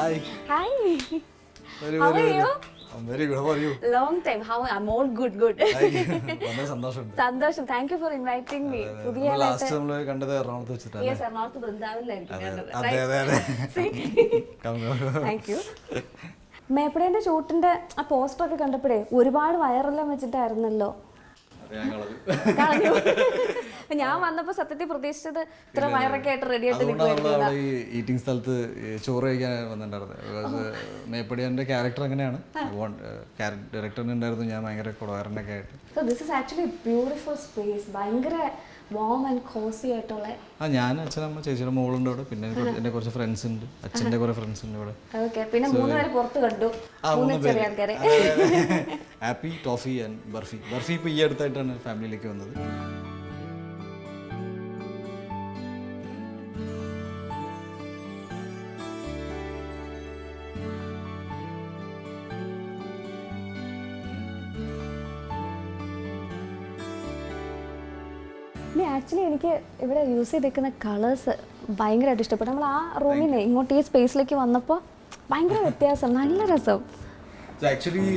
Hi. Hi. Very, How very, are very- you? I'm very good. How are you? Long time. How I'm all good, good. Hi. വളരെ സന്തോഷമുണ്ട് സന്തോഷം thank you for inviting me പുതിയ last നമ്മൾ കണ്ടത് എറണാകുളത്ത് വെച്ചിട്ടാണ് yes എറണാകുളത്ത് വൃന്ദാവനിലായിരിക്കും കണ്ടത് അതെ അതെ അതെ Come, come, come. Thank you മേപ്പടേന്റെ ഷൂട്ടിന്റെ ആ പോസ്റ്റർ ഒക്കെ കണ്ടപ്പോഴേ ഒരുപാട് വയറെല്ലാം വെച്ചിട്ടായിരുന്നല്ലോ അതെ, ഞങ്ങളത്. കളഞ്ഞു. ഞാൻ വന്നപ്പോ സത്യത്തിൽ പ്രതീക്ഷിച്ചത് ഇത്ര വയറൊക്കെ ആയിട്ട് റെഡി ആയിട്ട് അതുകൊണ്ടാണ് നമ്മൾ നിൽക്കുമായിരുന്നു അവിടെ ഈ ഈറ്റിംഗ് സ്ഥലത്ത് ഈ ചോറ് കഴിക്കാൻ വന്നിട്ടുണ്ടായിരുന്നത് Because, മേപ്പടിയാൻ്റെ ക്യാരക്ടർ അങ്ങനെയാണ് ഡയറക്ടറിന് ഉണ്ടായിരുന്നു ഞാൻ ഭയങ്കര കുടവരനൊക്കെ ആയിട്ട് so this is actually beautiful space ഭയങ്കര വാം ആൻഡ് കോസി ആയിട്ടുള്ള ആ ഞാൻ അച്ഛനമ്മ ചേച്ചിയുടെ മോളുണ്ട് ഇവിടെ പിന്നെ എനിക്ക് കുറച്ച്- എൻ്റെ കുറച്ച് ഫ്രണ്ട്സ് ഉണ്ട് അച്ഛൻ്റെ കുറേ ഫ്രണ്ട്സ് ഉണ്ട് ഇവിടെ ഓക്കെ പിന്നെ മൂന്ന് പേര് പുറത്ത് കണ്ടു ആ മൂന്ന് മൂന്ന് ചെറിയ ആൾക്കാരെ Happy Toffee and Barfi Barfi ഇപ്പോൾ ഈ അടുത്തായിട്ടാണ് ഫാമിലിയിലേക്ക് വന്നത് ഇനി ആക്ച്വലി എനിക്ക് ഇവിടെ യൂസ് ചെയ്തേക്കുന്ന കളേഴ്സ് ഭയങ്കരമായിട്ട് ഇഷ്ടപ്പെട്ടു നമ്മൾ ആ റൂമിൽ നിന്ന് ഇങ്ങോട്ട് ഈ സ്പേസിലേക്ക് വന്നപ്പോൾ ഭയങ്കര വ്യത്യാസം നല്ല രസം ആക്ച്വലി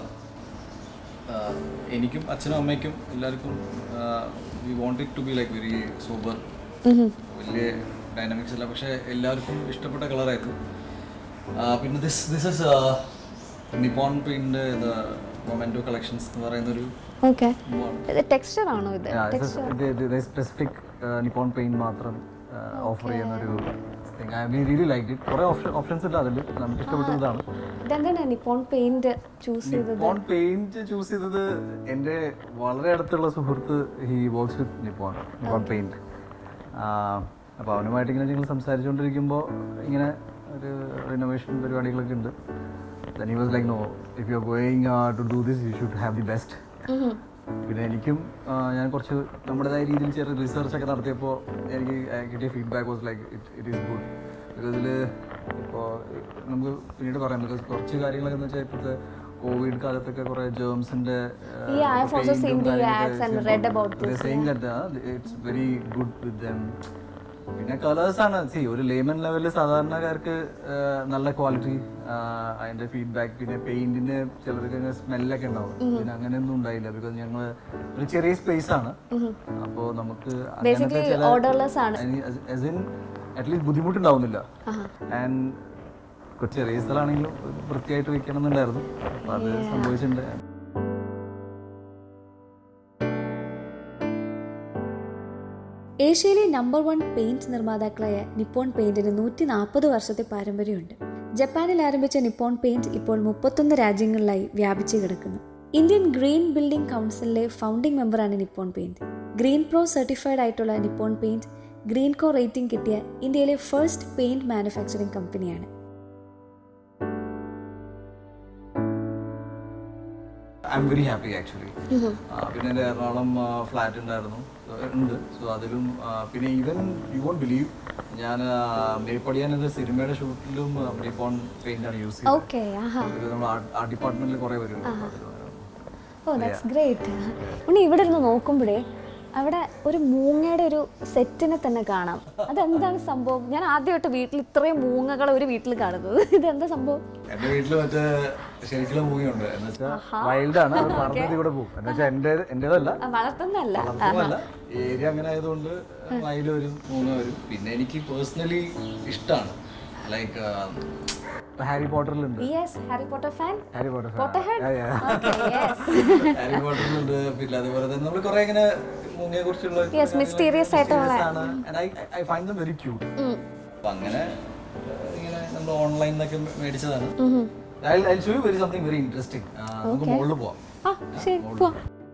എനിക്കും അച്ഛനും അമ്മയ്ക്കും എല്ലാവർക്കും we want it to be like very super വലിയ ഡൈനാമിക്സ് അല്ല പക്ഷേ എല്ലാവർക്കും ഇഷ്ടപ്പെട്ട കളറായിരുന്നു പിന്നെ ദിസ് ദിസ് ഇസ് നിപ്പോൺ പെയിൻ്റെ മൊമെൻറ്റോ കളക്ഷൻസ് എന്ന് പറയുന്നൊരു ഓക്കെ ഇത് ടെക്സ്ചർ ആണോ ഇത് സ്പെസിഫിക് നിപ്പോൺ പെയിൻ മാത്രം ഓഫർ ചെയ്യുന്ന ഒരു ഐ റിയലി ലൈക്ക് ഇറ്റ് കുറേ ഓപ്ഷൻ ഓപ്ഷൻസ് ഇല്ല അതിൽ നമുക്ക് ഇഷ്ടപ്പെട്ടതാണ് ഇതെന്താണ് നിപ്പോൺ പെയിന്റ് ചൂസ് ചെയ്തത് നിപ്പോൺ പെയിന്റ് ചൂസ് ചെയ്തത് എൻ്റെ വളരെ അടുത്തുള്ള സുഹൃത്ത് he works with Nippon Nippon paint അപ്പോൾ അവനുമായിട്ട് ഇങ്ങനെ ഞങ്ങൾ സംസാരിച്ചുകൊണ്ടിരിക്കുമ്പോൾ ഇങ്ങനെ ഒരു റിനോവേഷൻ പരിപാടികളൊക്കെ ഉണ്ട് then he was like no if you are going to do this you should have the best പിന്നെ എനിക്കും ആ, ഞാൻ കുറച്ച് നമ്മുടേതായ രീതിയിൽ ചെറിയ റിസർച്ച് ഒക്കെ നടത്തിയപ്പോൾ എനിക്ക് കിട്ടിയ feedback was like it it is good because ഇതിൽ ഇപ്പോൾ നമുക്ക് പിന്നീട് പറയാം ബിക്കോസ് കുറച്ച് കാര്യങ്ങളൊക്കെ എന്ന് വെച്ചാൽ ഇപ്പോഴത്തെ കോവിഡ് കാലത്തൊക്കെ കുറേ ജേംസിന്റെ Yeah, I have also seen the ads and read about this, it's very good with them പിന്നെ കളേഴ്സ് ആണ് സി ഒരു ലേമൻ ലെവലിൽ സാധാരണക്കാർക്ക് ആ, നല്ല ക്വാളിറ്റി അതിന്റെ ഫീഡ്ബാക്ക് പിന്നെ പെയിന്റിന് ചിലർക്ക് സ്മെല്ലൊക്കെ ഉണ്ടാവും പിന്നെ അങ്ങനെയൊന്നും ഉണ്ടായില്ല ബിക്കോസ് ഞങ്ങൾ ഒരു ചെറിയ സ്പേസ് ആണ് അപ്പോൾ നമുക്ക് അങ്ങനത്തെ ചില orderless ആണ്. അറ്റ്ലീസ്റ്റ് ബുദ്ധിമുട്ടുണ്ടാവുന്നില്ല ആൻഡ് കുറച്ച് ചെറിയ സ്ഥലമാണെങ്കിലും വൃത്തിയായിട്ട് വെക്കണം എന്നുണ്ടായിരുന്നു അപ്പൊ അത് സംഭവിച്ചിട്ടുണ്ട് ഏഷ്യയിലെ നമ്പർ വൺ പെയിന്റ് നിർമ്മാതാക്കളായ നിപ്പോൺ പെയിന്റിന് നൂറ്റി നാൽപ്പത് വർഷത്തെ പാരമ്പര്യമുണ്ട് ജപ്പാനിൽ ആരംഭിച്ച നിപ്പോൺ പെയിന്റ് ഇപ്പോൾ മുപ്പത്തൊന്ന് രാജ്യങ്ങളിലായി വ്യാപിച്ചു കിടക്കുന്നു ഇന്ത്യൻ ഗ്രീൻ ബിൽഡിംഗ് കൗൺസിലിലെ ഫൗണ്ടിംഗ് മെമ്പറാണ് Nippon Paint green pro certified ആയിട്ടുള്ള Nippon Paint green co rating കിട്ടിയ ഇന്ത്യയിലെ ഫസ്റ്റ് പെയിന്റ് മാനുഫാക്ചറിംഗ് കമ്പനിയാണ് I am very happy actually പിന്നെ എൻ്റെ എറണാകുളം ഫ്ലാറ്റ് ഉണ്ടായിരുന്നു So, ഉണ്ട് സോ അതിലും ആ, പിന്നെ ഈവൻ യു വോണ്ട് ബിലീവ് ഞാൻ മേപ്പടിയാൻ എന്ന സിനിമയുടെ ഷൂട്ടിലും മേപ്പോൺ പെയിന്റ് ആണ് യൂസ് ചെയ്തത് ഓക്കെ ആഹാ ഇത് നമ്മൾ ആ ഡിപ്പാർട്ട്മെന്റിൽ കുറേ പേര് ഓ ദാറ്റ്സ് ഗ്രേറ്റ് ഉണ്ണി ഇവിടെ ഇരുന്ന് നോക്കുമ്പോഴേ അവിടെ ഒരു മൂങ്ങയുടെ ഒരു സെറ്റിനെ തന്നെ കാണാം അതെന്താണ് സംഭവം ഞാൻ ആദ്യമായിട്ട് വീട്ടിൽ ഇത്രയും മൂങ്ങകളെ ഒരു വീട്ടിൽ കാണുന്നത് ഇതെന്താ സംഭവം എന്റെ വീട്ടിൽ മറ്റേ ശരിക്കുള്ള മൂവിയുണ്ട് എന്ന് വെച്ചാൽ വൈൽഡ് ആണ് അത് പറന്നതി കൂടെ പോകും എന്ന് വെച്ചാൽ എൻ്റെ എൻ്റെതല്ല ആ, വളർത്തുന്നതല്ല വളർത്തുന്നതല്ല ഏരിയ അങ്ങനെ ആയതുകൊണ്ട് മയിൽ വരും മൂന്ന് വരും പിന്നെ എനിക്ക് പേഴ്സണലി ഇഷ്ടമാണ് ലൈക്ക് ഹാരി പോട്ടറിലുണ്ട് yes Harry Potter fan Harry Potter Potterhead? Harry പോട്ടറിലുണ്ട് പിന്നെ അതുപോലെ തന്നെ നമ്മൾ കുറെ ഇങ്ങനെ മൂങ്ങിയെ കുറിച്ചുള്ള Yes, mysterious ആയിട്ടുള്ള. I find them very cute അപ്പൊ അങ്ങനെ ഏഹ്, ഇങ്ങനെ നമ്മൾ ഓൺലൈനിൽ നിന്നൊക്കെ മേടിച്ചതാണ് I show you very something very interesting നമുക്ക് മുകളിൽ പോവാം ആ ശരി പോവാം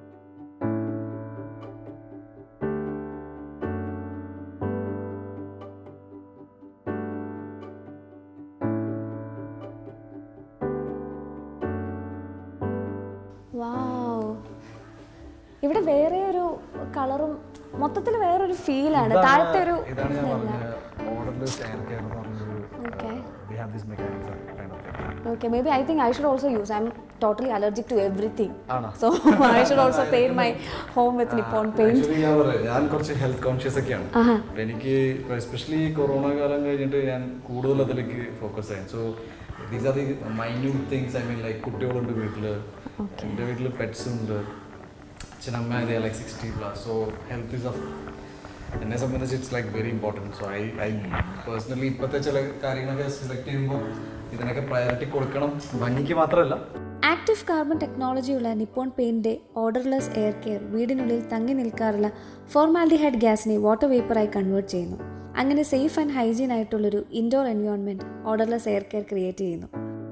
Wow. ഇവിടെ വേറെ ഒരു കളറും മൊത്തത്തിൽ വേറൊരു ഫീലാണ് താഴത്തെ ഒരു ഇതാണ് ഞാൻ പറഞ്ഞത് ഓർഡർലെസ് എയർ കെയർ എന്ന് പറഞ്ഞൊരു okay we have this mechanics kind of okay maybe I think I should also use I am totally allergic to everything ആണോ? So I should also paint my home with Nippon Paint Actually ഞാൻ പറയാം ഞാൻ കുറച്ച് health conscious ഒക്കെയാണ് അപ്പൊ എനിക്ക് especially corona കാലം കഴിഞ്ഞിട്ട് ഞാൻ കൂടുതൽ അതിലേക്ക് ഫോക്കസ് ആയി so these are the minute things I mean like കുട്ടികളുണ്ട് വീട്ടില് എൻ്റെ വീട്ടിൽ പെറ്റ്സ് ഉണ്ട് അച്ഛനമ്മ like sixty plus so health is of എന്നെ സംബന്ധിച്ച് it's like very important so I I personally ഇപ്പോഴത്തെ ചില കാര്യങ്ങളൊക്കെ സെലക്ട് ചെയ്യുമ്പോൾ ഇതിനൊക്കെ പ്രയോറിറ്റി കൊടുക്കണം ഭംഗിക്ക് മാത്രമല്ല ആക്റ്റീവ് കാർബൺ ടെക്നോളജിയുള്ള നിപ്പോൺ പെയിന്റിന്റെ ഓർഡർലെസ് എയർ കെയർ വീടിനുള്ളിൽ തങ്ങി നിൽക്കാറുള്ള ഫോർമാൽഡിഹൈഡ് ഗ്യാസിനെ വാട്ടർ വേപ്പറായി കൺവേർട്ട് ചെയ്യുന്നു അങ്ങനെ സേഫ് ആൻഡ് ഹൈജീൻ ആയിട്ടുള്ളൊരു indoor environment odourless air care create ചെയ്യുന്നു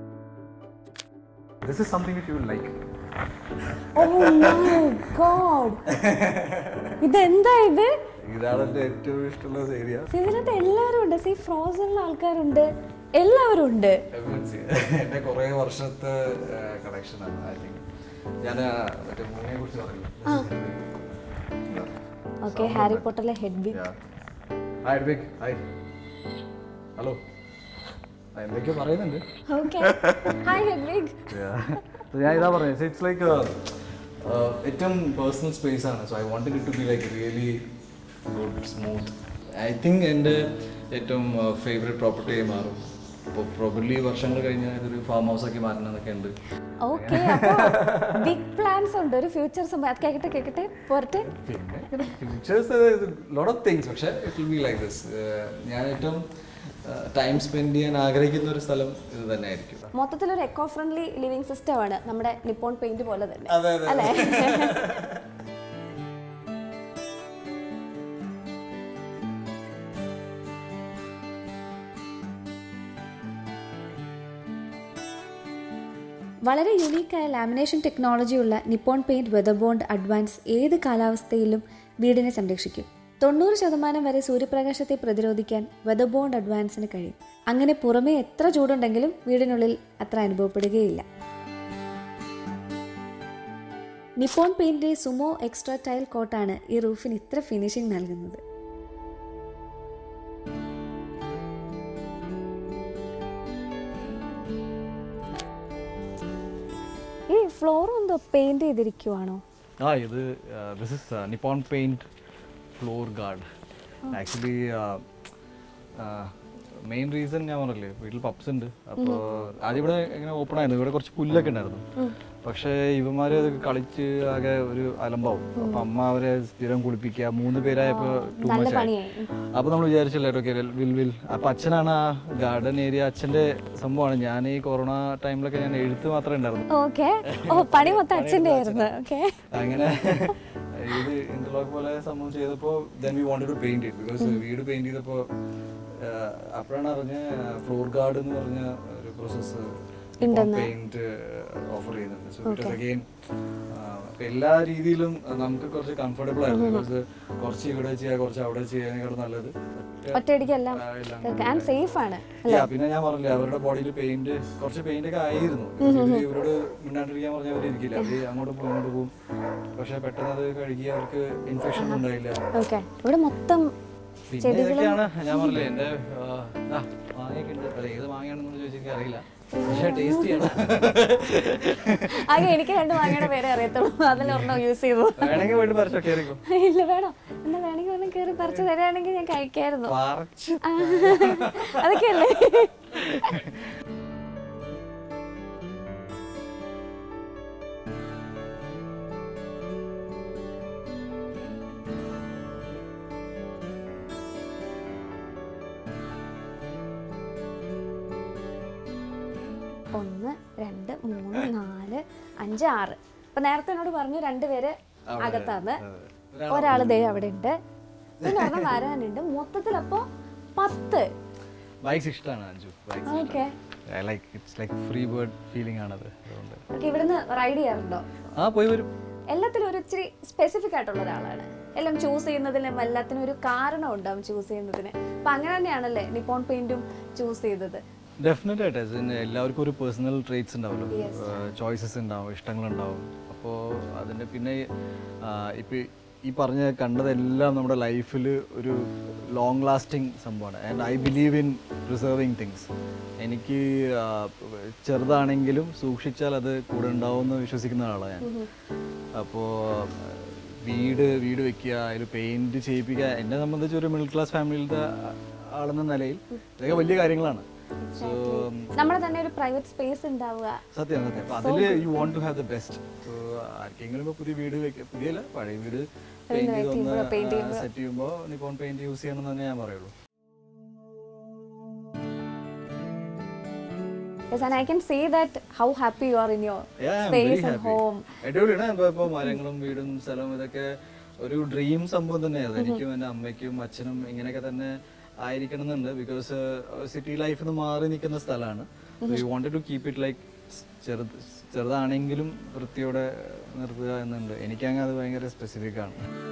this is something with you like oh my god ഇതെന്താ ഇത് ഇതാണ് എൻ്റെ ഏറ്റവും ഇഷ്ടമുള്ള ഏരിയ ഇതിനകത്ത് എല്ലാവരും ഉണ്ട് സീ ഫ്രോസണിലെ ആൾക്കാരുണ്ട് എല്ലാവരും ഉണ്ട് എന്റെ കുറെ വർഷത്തെ കണക്ഷൻ ആണ് ഐ തിങ്ക് ഞാൻ മറ്റേ മൂവിയെ കുറിച്ച് പറഞ്ഞു ഓക്കെ ഹാരി പോട്ടറിലെ head big hi big hi hello എന്തൊക്കെയോ പറയുന്നുണ്ട് okay hi head big So ഞാൻ ഇതാ പറയുന്നത് ഇറ്റ്സ് ലൈക്ക് ഏറ്റവും പേഴ്സണൽ സ്പേസ് ആണ് so I want it to be like really good smooth I think എൻ്റെ ഏറ്റവും ഫേവറേറ്റ് പ്രോപ്പർട്ടി മാറും അപ്പോൾ പ്രോബബ്ലി വർഷങ്ങൾ കഴിഞ്ഞാൽ ഇതൊരു ഫാം ഹൗസ് ആക്കി മാറ്റണമെന്നൊക്കെ ഉണ്ട് ഓക്കെ അപ്പൊ ബിഗ് പ്ലാൻസ് ഉണ്ട് ഒരു ഫ്യൂച്ചർ കേക്കട്ടെ കേക്കട്ടെ പോരട്ടെ പിന്നെ ഫീച്ചേഴ്സ് ലോട്ട് ഓഫ് തിങ്സ് പക്ഷേ it will be like this ഞാൻ ഏറ്റവും ടൈം സ്പെൻഡ് ചെയ്യാൻ ആഗ്രഹിക്കുന്ന ഒരു സ്ഥലം ഇത് തന്നെ ആയിരിക്കും മൊത്തത്തിൽ ഒരു എക്കോ ഫ്രണ്ട്ലി ലിവിംഗ് സിസ്റ്റം ആണ് നമ്മുടെ നിപ്പോൺ പെയിന്റ് പോലെ തന്നെ അതെ, അതെ, അല്ലേ വളരെ യുണീക്കായ ലാമിനേഷൻ ടെക്നോളജിയുള്ള Nippon Paint weather bond advance ഏത് കാലാവസ്ഥയിലും വീടിനെ സംരക്ഷിക്കും തൊണ്ണൂറ് ശതമാനം വരെ സൂര്യപ്രകാശത്തെ പ്രതിരോധിക്കാൻ വെതർ ബോണ്ട് അഡ്വാൻസിന് കഴിയും അങ്ങനെ പുറമേ എത്ര ചൂടുണ്ടെങ്കിലും വീടിനുള്ളിൽ അത്ര അനുഭവപ്പെടുകയില്ല നിപ്പോൺ പെയിന്റിന്റെ സുമോ എക്സ്ട്രാ ടൈൽ കോട്ടാണ് ഈ റൂഫിന് ഇത്ര ഫിനിഷിംഗ് നൽകുന്നത് ഈ ഫ്ലോർ എന്തോ പെയിന്റ് ചെയ്തിരിക്കുവാണോ ആ ഇത് this is Nippon Paint floor guard actually main reason ഞാൻ പറഞ്ഞില്ലേ വീട്ടിൽ പപ്സ് ഉണ്ട് അപ്പോൾ ആദ്യം ഇവിടെ ഇങ്ങനെ ഓപ്പൺ ആയിരുന്നു ഇവിടെ കുറച്ച് പുല്ലൊക്കെ ഉണ്ടായിരുന്നു പക്ഷേ ഇവന്മാര് അത് കളിച്ച് ആകെ ഒരു അലമ്പാവും അപ്പൊ അമ്മ അവരെ സ്ഥിരം കുളിപ്പിക്കുക മൂന്ന് പേരായപ്പോ ടൂ നല്ല മച്ച് ആയി പണിയായി അപ്പൊ നമ്മൾ വിചാരിച്ചില്ല ഓക്കെ വിൽ വിൽ അപ്പൊ അച്ഛനാണ് ആ ഗാർഡൻ ഏരിയ അച്ഛന്റെ സംഭവമാണ് ഞാൻ ഈ കൊറോണ ടൈമിലൊക്കെ ഞാൻ എഴുത്ത് മാത്രമേ ഉണ്ടായിരുന്നു ഓക്കെ ഓ പണി മൊത്തം അച്ഛൻ്റെ ആയിരുന്നു ഓക്കെ അങ്ങനെ ഇത് ഇന്റർലോക്ക് പോലെ സംഭവം ചെയ്തപ്പോ then we wanted to paint it because വീട് പെയിന്റ് ചെയ്തപ്പോ അപ്പോഴാണ് അറിഞ്ഞ ഫ്ലോർ ഗാർഡ് എന്ന് പറഞ്ഞ ഒരു പ്രോസസ്സ് പെയിന്റ് ഓഫർ ചെയ്യുന്നുണ്ട് സോ ഇറ്റ് അഗെയിൻ എല്ലാ രീതിയിലും നമുക്ക് കുറച്ച് കംഫർട്ടബിൾ ആയിരുന്നു ബിക്കോസ് കുറച്ച് ഇവിടെ ചെയ്യാ കുറച്ച് അവിടെ ചെയ്യാനേക്കാളും നല്ലത് ഒറ്റയടിക്കെല്ലാം ആ, എല്ലാം ആൻഡ് സേഫ് ആണ് Yeah, പിന്നെ ഞാൻ പറഞ്ഞില്ലേ അവരുടെ ബോഡിയിൽ പെയിന്റ് കുറച്ച് പെയിന്റ് ഒക്കെ ആയിരുന്നു Because ഇവര് ഇവരോട് മിണ്ടാണ്ടിരിക്കാൻ പറഞ്ഞാൽ അവർ ഇരിക്കില്ല അവര് അങ്ങോട്ട് പോകും ഇങ്ങോട്ട് പോകും പക്ഷെ പെട്ടെന്ന് അത് കഴുകി അവർക്ക് ഇൻഫെക്ഷൻ ഒന്നും ഉണ്ടായില്ല ഓക്കെ ഇവിടെ മൊത്തം പിന്നെ ഇതൊക്കെയാണ് ഞാൻ പറഞ്ഞില്ലേ എന്റെ ആ, ആ, മാങ്ങയൊക്കെ ഉണ്ട് അല്ല ഏത് മാങ്ങയാണെന്ന് ചോദിച്ചാൽ അറിയില്ല പക്ഷെ ടേസ്റ്റ് ചെയ്യണം ആകെ എനിക്ക് രണ്ട് മാങ്ങയുടെ പേരെ അറിയത്തുള്ളൂ അതിലൊരെണ്ണം യൂസ് ചെയ്തു വേണമെങ്കിൽ വീട്ടിൽ പറിച്ചോ കയറിക്കോ ഇല്ല വേണോ എന്നാ വേണമെങ്കിൽ ഒന്നും കയറി പറിച്ചു തരാണെങ്കിൽ ഞാൻ കഴിക്കായിരുന്നു പറിച്ച് ആ, അതൊക്കെയല്ലേ ഒന്ന് രണ്ട് മൂന്ന് നാല് അഞ്ച് ആറ് അപ്പൊ നേരത്തെ എന്നോട് പറഞ്ഞു രണ്ടുപേര് അകത്താന്ന് ഒരാള് ദേ അവിടെ ഉണ്ട് പിന്നെ ഒരെണ്ണം വരാനുണ്ട് മൊത്തത്തിലപ്പോ പത്ത് ബൈക്സ് ഇഷ്ടമാണ് അഞ്ചു bikes okay I like it's like free bird feeling ആണത് അതുകൊണ്ട് ഓക്കെ ഇവിടുന്ന് റൈഡ് ചെയ്യാറുണ്ടോ ആ പോയി വരും എല്ലാത്തിലും ഒരു ഇച്ചിരി സ്പെസിഫിക് ആയിട്ടുള്ള ഒരാളാണ് എല്ലാം ചൂസ് ചെയ്യുന്നതിലും എല്ലാത്തിനും ഒരു കാരണം ഉണ്ടാവും ചൂസ് ചെയ്യുന്നതിന് അപ്പൊ അങ്ങനെ തന്നെയാണല്ലേ നിപ്പോൺ പെയിന്റും ചൂസ് ചെയ്തത് ഡെഫിനറ്റ് ആയിട്ട് as in എല്ലാവർക്കും ഒരു പേഴ്സണൽ ട്രേറ്റ്സ് ഉണ്ടാവുമല്ലോ ചോയ്സസ് ഉണ്ടാവും ഇഷ്ടങ്ങളുണ്ടാവും അപ്പോൾ അതിൻ്റെ പിന്നെ ഇപ്പം ഈ പറഞ്ഞ കണ്ടതെല്ലാം നമ്മുടെ ലൈഫിൽ ഒരു ലോങ് ലാസ്റ്റിംഗ് സംഭവമാണ് and I believe in preserving things എനിക്ക് ആ, ചെറുതാണെങ്കിലും സൂക്ഷിച്ചാൽ അത് കൂടെ ഉണ്ടാവും എന്ന് വിശ്വസിക്കുന്ന ആളാണ് ഞാൻ അപ്പോൾ വീട് വീട് വെക്കുക അതിൽ പെയിന്റ് ചെയ്യിപ്പിക്കുക എന്നെ സംബന്ധിച്ച് ഒരു മിഡിൽ ക്ലാസ് ഫാമിലിയിലത്തെ ആളെന്ന നിലയിൽ ഇതൊക്കെ വലിയ കാര്യങ്ങളാണ് സോ നമ്മുടെ തന്നെ ഒരു പ്രൈവറ്റ് സ്പേസ് ഉണ്ടാവുക സത്യം സത്യം അപ്പൊ അതില് you want to have the best so ആർക്കെങ്കിലും ഇപ്പൊ പുതിയ വീട് വെക്ക പുതിയല്ല പഴയ വീട് പെയിന്റ് ചെയ്തൊന്ന് സെറ്റ് ചെയ്യുമ്പോൾ നിപ്പോൺ പെയിന്റ് യൂസ് ചെയ്യണം എന്ന് തന്നെ ഞാൻ പറയുള്ളൂ Yes, and I can see that how happy you are in your Yeah, I'm space very and happy. home. അടിപൊളിയാണ് ഇപ്പൊ ഇപ്പൊ മരങ്ങളും വീടും സ്ഥലവും ഇതൊക്കെ ഒരു ഡ്രീം സംഭവം തന്നെയാണ് എനിക്കും എൻ്റെ അമ്മയ്ക്കും അച്ഛനും ഇങ്ങനെയൊക്കെ തന്നെ ആയിരിക്കണം എന്നുണ്ട് ബിക്കോസ് സിറ്റി ലൈഫിൽ നിന്ന് മാറി നിൽക്കുന്ന സ്ഥലമാണ് you wanted to keep it like ചെറുത് ചെറുതാണെങ്കിലും വൃത്തിയോടെ നിർത്തുക എന്നുണ്ട് എനിക്കങ്ങ് അത് ഭയങ്കര സ്പെസിഫിക് ആണ്